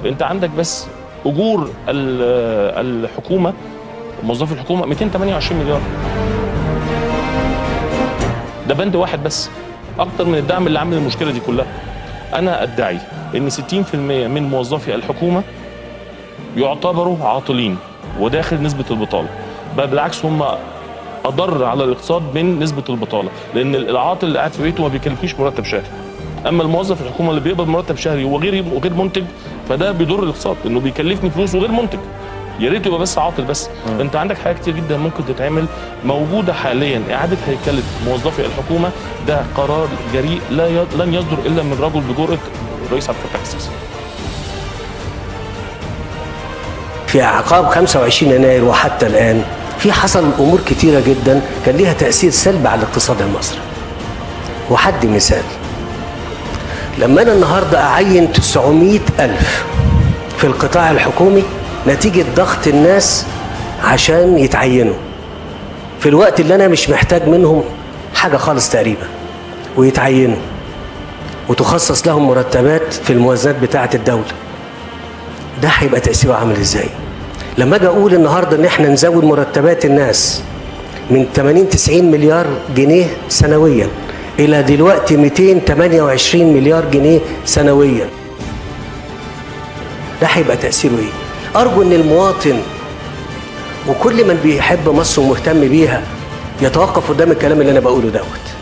انت عندك بس اجور ال- الحكومه موظفي الحكومه 228 مليار ده بند واحد بس اكتر من الدعم اللي عامل المشكله دي كلها انا ادعي ان 60% من موظفي الحكومه يعتبروا عاطلين وداخل نسبه البطاله بل بالعكس هم اضر على الاقتصاد من نسبه البطاله لان العاطل اللي قاعد في بيته ما بيكلفنيش مرتب شهري اما الموظف الحكومه اللي بيقبض مرتب شهري وغير وغير منتج فده بيضر الاقتصاد انه بيكلفني فلوس وغير منتج يا ريت يبقى بس عاطل بس مم. انت عندك حاجات كتير جدا ممكن تتعمل موجوده حاليا اعاده هيكله موظفي الحكومه ده قرار جريء لا ي... لن يصدر الا من رجل بجرأه الرئيس عبد الفتاح السيسي في اعقاب 25 يناير وحتى الان في حصل امور كتيره جدا كان ليها تاثير سلبي على الاقتصاد المصري وحد مثال لما انا النهارده اعين 900 الف في القطاع الحكومي نتيجه ضغط الناس عشان يتعينوا في الوقت اللي انا مش محتاج منهم حاجه خالص تقريبا ويتعينوا وتخصص لهم مرتبات في الموازنات بتاعه الدوله ده هيبقى تأثيره عامل ازاي؟ لما اجي اقول النهارده ان احنا نزود مرتبات الناس من 80 90 مليار جنيه سنويا الى دلوقتي 228 مليار جنيه سنويا ده هيبقى تأثيره ايه؟ ارجو ان المواطن وكل من بيحب مصر ومهتم بيها يتوقف قدام الكلام اللي انا بقوله دوت